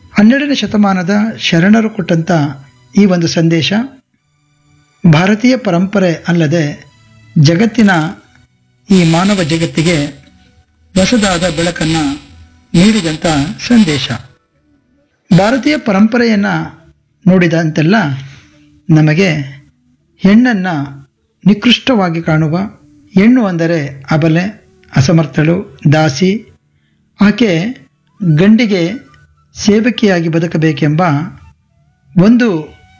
ಹನ್ನೆರಡನೇ ಶತಮಾನದ ಶರಣರು ಕೊಟ್ಟಂಥ ಈ ಒಂದು ಸಂದೇಶ ಭಾರತೀಯ ಪರಂಪರೆ ಅಲ್ಲದೆ ಜಗತ್ತಿನ ಈ ಮಾನವ ಜಗತ್ತಿಗೆ ಹೊಸದಾದ ಬೆಳಕನ್ನು ನೀಡಿದಂಥ ಸಂದೇಶ ಭಾರತೀಯ ಪರಂಪರೆಯನ್ನು ನೋಡಿದಂತೆಲ್ಲ ನಮಗೆ ಹೆಣ್ಣನ್ನು ನಿಕೃಷ್ಟವಾಗಿ ಕಾಣುವ ಹೆಣ್ಣು ಅಂದರೆ ಅಬಲೆ ಅಸಮರ್ಥಳು ದಾಸಿ ಆಕೆ ಗಂಡಿಗೆ ಸೇವಕಿಯಾಗಿ ಬದುಕಬೇಕೆಂಬ ಒಂದು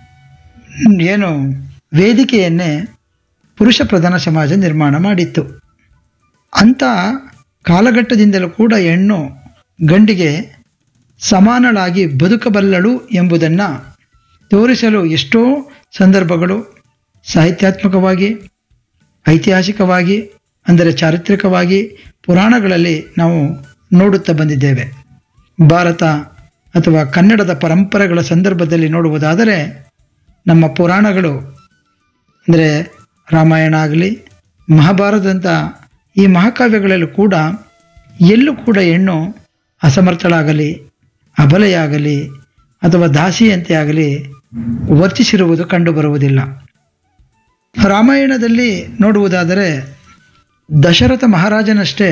ಏನು ವೇದಿಕೆಯನ್ನೇ ಪುರುಷ ಪ್ರಧಾನ ಸಮಾಜ ನಿರ್ಮಾಣ ಮಾಡಿತ್ತು ಅಂಥ ಕಾಲಘಟ್ಟದಿಂದಲೂ ಕೂಡ ಹೆಣ್ಣು ಗಂಡಿಗೆ ಸಮಾನಳಾಗಿ ಬದುಕಬಲ್ಲಳು ಎಂಬುದನ್ನು ತೋರಿಸಲು ಎಷ್ಟೋ ಸಂದರ್ಭಗಳು ಸಾಹಿತ್ಯಾತ್ಮಕವಾಗಿ ಐತಿಹಾಸಿಕವಾಗಿ ಅಂದರೆ ಚಾರಿತ್ರಿಕವಾಗಿ ಪುರಾಣಗಳಲ್ಲಿ ನಾವು ನೋಡುತ್ತಾ ಬಂದಿದ್ದೇವೆ ಭಾರತ ಅಥವಾ ಕನ್ನಡದ ಪರಂಪರೆಗಳ ಸಂದರ್ಭದಲ್ಲಿ ನೋಡುವುದಾದರೆ ನಮ್ಮ ಪುರಾಣಗಳು ಅಂದರೆ ರಾಮಾಯಣ ಆಗಲಿ ಮಹಾಭಾರತದಂಥ ಈ ಮಹಾಕಾವ್ಯಗಳಲ್ಲೂ ಕೂಡ ಎಲ್ಲೂ ಕೂಡ ಹೆಣ್ಣು ಅಸಮರ್ಥಳಾಗಲಿ ಅಬಲೆಯಾಗಲಿ ಅಥವಾ ದಾಸಿಯಂತೆ ಆಗಲಿ ವರ್ತಿಸಿರುವುದು ಕಂಡುಬರುವುದಿಲ್ಲ ರಾಮಾಯಣದಲ್ಲಿ ನೋಡುವುದಾದರೆ ದಶರಥ ಮಹಾರಾಜನಷ್ಟೇ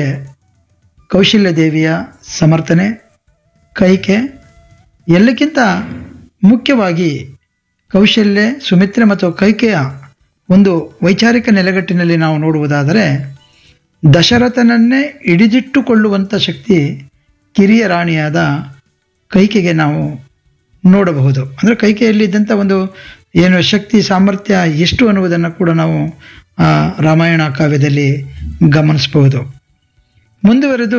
ಕೌಶಲ್ಯ ದೇವಿಯ ಸಮರ್ಥನೆ ಕೈಕೆ ಎಲ್ಲಕ್ಕಿಂತ ಮುಖ್ಯವಾಗಿ ಕೌಶಲ್ಯ ಸುಮಿತ್ರೆ ಮತ್ತು ಕೈಕೆಯ ಒಂದು ವೈಚಾರಿಕ ನೆಲೆಗಟ್ಟಿನಲ್ಲಿ ನಾವು ನೋಡುವುದಾದರೆ ದಶರಥನನ್ನೇ ಹಿಡಿದಿಟ್ಟುಕೊಳ್ಳುವಂಥ ಶಕ್ತಿ ಕಿರಿಯ ರಾಣಿಯಾದ ಕೈಕೆಗೆ ನಾವು ನೋಡಬಹುದು ಅಂದರೆ ಕೈಕೆಯಲ್ಲಿದ್ದಂಥ ಒಂದು ಏನು ಶಕ್ತಿ ಸಾಮರ್ಥ್ಯ ಎಷ್ಟು ಅನ್ನುವುದನ್ನು ಕೂಡ ನಾವು ಆ ರಾಮಾಯಣ ಕಾವ್ಯದಲ್ಲಿ ಗಮನಿಸಬಹುದು ಮುಂದುವರೆದು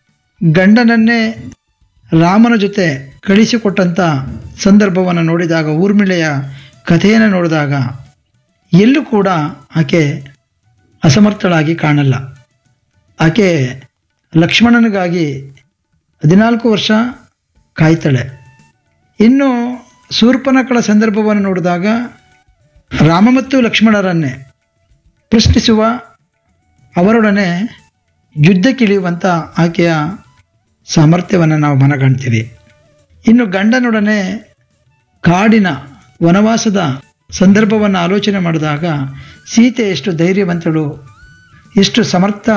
ಗಂಡನನ್ನೇ ರಾಮನ ಜೊತೆ ಕಳಿಸಿಕೊಟ್ಟಂಥ ಸಂದರ್ಭವನ್ನು ನೋಡಿದಾಗ ಊರ್ಮಿಳೆಯ ಕಥೆಯನ್ನು ನೋಡಿದಾಗ ಎಲ್ಲೂ ಕೂಡ ಆಕೆ ಅಸಮರ್ಥಳಾಗಿ ಕಾಣಲ್ಲ ಆಕೆ ಲಕ್ಷ್ಮಣನಿಗಾಗಿ ಹದಿನಾಲ್ಕು ವರ್ಷ ಕಾಯ್ತಾಳೆ ಇನ್ನು ಶೂರ್ಪನಕಳ ಸಂದರ್ಭವನ್ನು ನೋಡಿದಾಗ ರಾಮ ಮತ್ತು ಲಕ್ಷ್ಮಣರನ್ನೇ ಪ್ರಶ್ನಿಸುವ ಅವರೊಡನೆ ಯುದ್ಧಕ್ಕಿಳಿಯುವಂಥ ಆಕೆಯ ಸಾಮರ್ಥ್ಯವನ್ನು ನಾವು ಮನಗಾಣ್ತೀವಿ ಇನ್ನು ಗಂಡನೊಡನೆ ಕಾಡಿನ ವನವಾಸದ ಸಂದರ್ಭವನ್ನು ಆಲೋಚನೆ ಮಾಡಿದಾಗ ಸೀತೆ ಎಷ್ಟು ಧೈರ್ಯವಂತಳು ಎಷ್ಟು ಸಮರ್ಥ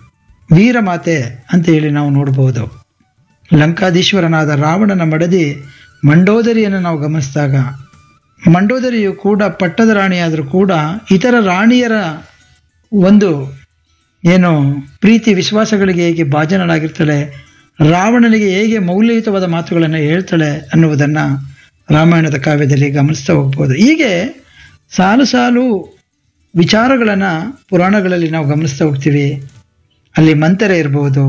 ವೀರಮಾತೆ ಅಂತ ಹೇಳಿ ನಾವು ನೋಡಬಹುದು ಲಂಕಾಧೀಶ್ವರನಾದ ರಾವಣನ ಮಡದಿ ಮಂಡೋದರಿಯನ್ನು ನಾವು ಗಮನಿಸಿದಾಗ ಮಂಡೋದರಿಯು ಕೂಡ ಪಟ್ಟದ ರಾಣಿಯಾದರೂ ಕೂಡ ಇತರ ರಾಣಿಯರ ಒಂದು ಏನು ಪ್ರೀತಿ ವಿಶ್ವಾಸಗಳಿಗೆ ಹೇಗೆ ಭಾಜನಳಾಗಿರ್ತಾಳೆ ರಾವಣನಿಗೆ ಹೇಗೆ ಮೌಲ್ಯಯುತವಾದ ಮಾತುಗಳನ್ನು ಹೇಳ್ತಾಳೆ ಅನ್ನುವುದನ್ನು ರಾಮಾಯಣದ ಕಾವ್ಯದಲ್ಲಿ ಗಮನಿಸ್ತಾ ಹೋಗ್ಬೋದು ಹೀಗೆ ಸಾಲು ಸಾಲು ವಿಚಾರಗಳನ್ನು ಪುರಾಣಗಳಲ್ಲಿ ನಾವು ಗಮನಿಸ್ತಾ ಹೋಗ್ತೀವಿ ಅಲ್ಲಿ ಮಂಥರೆ ಇರ್ಬೋದು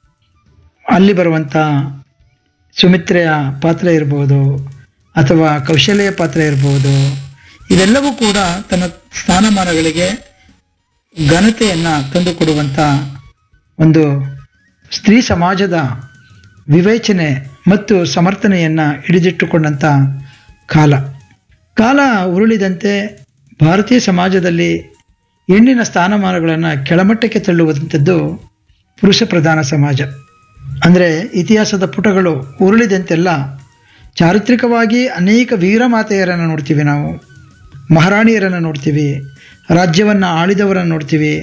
ಅಲ್ಲಿ ಬರುವಂಥ ಸುಮಿತ್ರೆಯ ಪಾತ್ರ ಇರ್ಬೋದು ಅಥವಾ ಕೌಶಲ್ಯ ಪಾತ್ರ ಇರ್ಬೋದು ಇದೆಲ್ಲವೂ ಕೂಡ ತನ್ನ ಸ್ಥಾನಮಾನಗಳಿಗೆ ಘನತೆಯನ್ನು ತಂದುಕೊಡುವಂಥ ಒಂದು ಸ್ತ್ರೀ ಸಮಾಜದ ವಿವೇಚನೆ ಮತ್ತು ಸಮರ್ಥನೆಯನ್ನು ಹಿಡಿದಿಟ್ಟುಕೊಂಡಂಥ ಕಾಲ ಕಾಲ ಉರುಳಿದಂತೆ ಭಾರತೀಯ ಸಮಾಜದಲ್ಲಿ ಹೆಣ್ಣಿನ ಸ್ಥಾನಮಾನಗಳನ್ನು ಕೆಳಮಟ್ಟಕ್ಕೆ ತಳ್ಳುವಂಥದ್ದು ಪುರುಷ ಪ್ರಧಾನ ಸಮಾಜ ಅಂದರೆ ಇತಿಹಾಸದ ಪುಟಗಳು ಉರುಳಿದಂತೆಲ್ಲ ಚಾರಿತ್ರಿಕವಾಗಿ ಅನೇಕ ವೀರಮಾತೆಯರನ್ನು ನೋಡ್ತೀವಿ ನಾವು ಮಹಾರಾಣಿಯರನ್ನು ನೋಡ್ತೀವಿ ರಾಜ್ಯವನ್ನು ಆಳಿದವರನ್ನು ನೋಡ್ತೀವಿ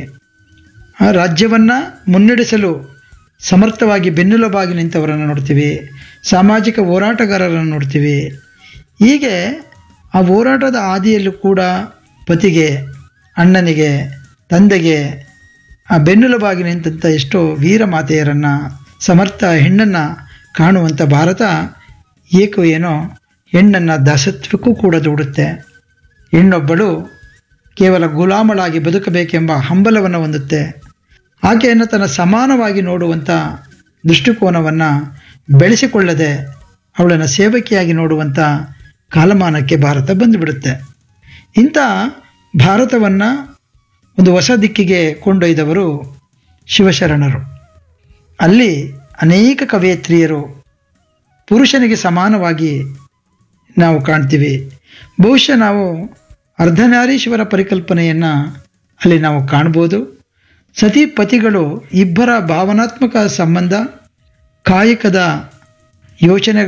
ಆ ರಾಜ್ಯವನ್ನು ಮುನ್ನಡೆಸಲು ಸಮರ್ಥವಾಗಿ ಬೆನ್ನೆಲುಬಾಗಿ ನಿಂತವರನ್ನು ನೋಡ್ತೀವಿ ಸಾಮಾಜಿಕ ಹೋರಾಟಗಾರರನ್ನು ನೋಡ್ತೀವಿ ಹೀಗೆ ಆ ಹೋರಾಟದ ಹಾದಿಯಲ್ಲೂ ಕೂಡ ಪತಿಗೆ ಅಣ್ಣನಿಗೆ ತಂದೆಗೆ ಆ ಬೆನ್ನೆಲುಬಾಗಿ ನಿಂತಹ ಎಷ್ಟೋ ವೀರ ಮಾತೆಯರನ್ನು ಸಮರ್ಥ ಹೆಣ್ಣನ್ನು ಕಾಣುವಂಥ ಭಾರತ ಏಕೋ ಏನೋ ಹೆಣ್ಣನ್ನು ದಾಸತ್ವಕ್ಕೂ ಕೂಡ ದೂಡುತ್ತೆ ಹೆಣ್ಣೊಬ್ಬಳು ಕೇವಲ ಗುಲಾಮಳಾಗಿ ಬದುಕಬೇಕೆಂಬ ಹಂಬಲವನ್ನು ಹೊಂದುತ್ತೆ ಆಕೆಯನ್ನು ತನ್ನ ಸಮಾನವಾಗಿ ನೋಡುವಂಥ ದೃಷ್ಟಿಕೋನವನ್ನು ಬೆಳೆಸಿಕೊಳ್ಳದೆ ಅವಳನ್ನು ಸೇವಕಿಯಾಗಿ ನೋಡುವಂಥ ಕಾಲಮಾನಕ್ಕೆ ಭಾರತ ಬಂದುಬಿಡುತ್ತೆ ಇಂಥ ಭಾರತವನ್ನು ಒಂದು ಹೊಸ ದಿಕ್ಕಿಗೆ ಕೊಂಡೊಯ್ದವರು ಶಿವಶರಣರು ಅಲ್ಲಿ ಅನೇಕ ಕವಯತ್ರಿಯರು ಪುರುಷನಿಗೆ ಸಮಾನವಾಗಿ ನಾವು ಕಾಣ್ತೀವಿ ಬಹುಶಃ ನಾವು ಅರ್ಧನಾರೀಶ್ವರ ಪರಿಕಲ್ಪನೆಯನ್ನು ಅಲ್ಲಿ ನಾವು ಕಾಣ್ಬೋದು ಸತಿ ಪತಿಗಳು ಇಬ್ಬರ ಭಾವನಾತ್ಮಕ ಸಂಬಂಧ ಕಾಯಕದ ಯೋಚನೆ